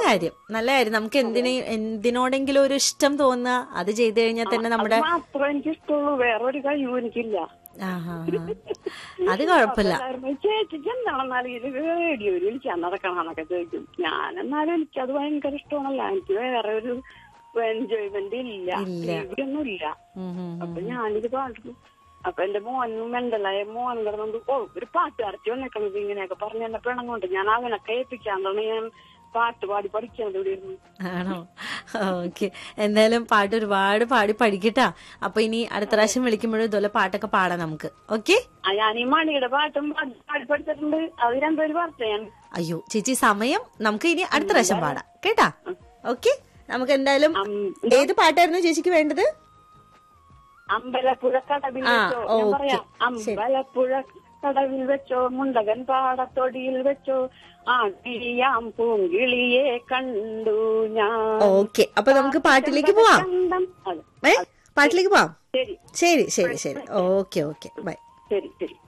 കാര്യം നല്ല കാര്യം നമുക്ക് എന്തിനെ എന്തിനോടെങ്കിലും ഒരു ഇഷ്ടം തോന്നുക അത് ചെയ്തു കഴിഞ്ഞാൽ തന്നെ നമ്മുടെ അത് മാത്രമേ എനിക്ക് ഇഷ്ടമുള്ളൂ വേറെ ഒരു കഴിവും എനിക്കില്ല ആഹാ അത് കുഴപ്പമില്ല എല്ലാവരും ചേച്ചിക്ക് എന്താണെന്നാലും ഇത് റേഡിയോയിൽ വിളിക്കാൻ നടക്കണമെന്നൊക്കെ ചോദിക്കും ഞാൻ എന്നാലും എനിക്കത് ഭയങ്കര ഇഷ്ടമാണല്ല എനിക്ക് വേറെ ഒരു എൻജോയ്മെന്റ് ഇല്ല ഇല്ല. ഒന്നും ഇല്ല ഉം, ഉം, ഉം. അപ്പൊ ഞാനിത് പാടുന്നു അപ്പൊ എന്റെ മോനും മെന്റലായ മോൻ കിടന്നു ഓ ഒരു പാട്ടുകാരത്തി വന്നേക്കണത് ഇങ്ങനെയൊക്കെ പറഞ്ഞു എന്നെ പിണങ്ങുണ്ട് ഞാൻ അവനൊക്കെ ഏൽപ്പിക്കാന്നാണ് ഞാൻ പാട്ട് പാടി പഠിക്കുന്നത് ഇവിടെ ഇരുന്നു ആണോ ഓക്കെ എന്തായാലും പാട്ട് ഒരുപാട് പാടി പഠിക്കട്ടാ അപ്പൊ ഇനി അടുത്ത പ്രാവശ്യം വിളിക്കുമ്പോഴും ഇതുപോലെ പാട്ടൊക്കെ പാടാം നമുക്ക് ഓക്കെ ആ, ഞാൻ ഈ മണിയുടെ പാട്ടും പാടി പാടി പഠിച്ചിട്ടുണ്ട് അത് രണ്ടുപേര് പറഞ്ഞു ഞാൻ അയ്യോ ചേച്ചി സമയം നമുക്ക് ഇനി അടുത്ത പ്രാവശ്യം പാടാം കേട്ടാ ഓക്കെ നമുക്ക് എന്തായാലും അം- ഏത് പാട്ടായിരുന്നു ചേച്ചിക്ക് വേണ്ടത് അമ്പലപ്പുഴ കടവിൽ ആ, വെച്ചോ ഞാൻ ഓക്കേ. പറയാം അമ്പലപ്പുഴ കടവിൽ വെച്ചോ മുണ്ടകൻ പാടത്തൊടിയിൽ വെച്ചോ ആ കിളിയാം പൂങ്കിളിയെ കണ്ടു ഞാൻ ഓക്കെ അപ്പൊ നമുക്ക് പാട്ടിലേക്ക് പോവാം കണ്ടം അതെ ഏ പാട്ടിലേക്ക് പോവാം ശരി ശരി ശരി ശരി ഓക്കെ ഓക്കെ ബൈ ശരി ശരി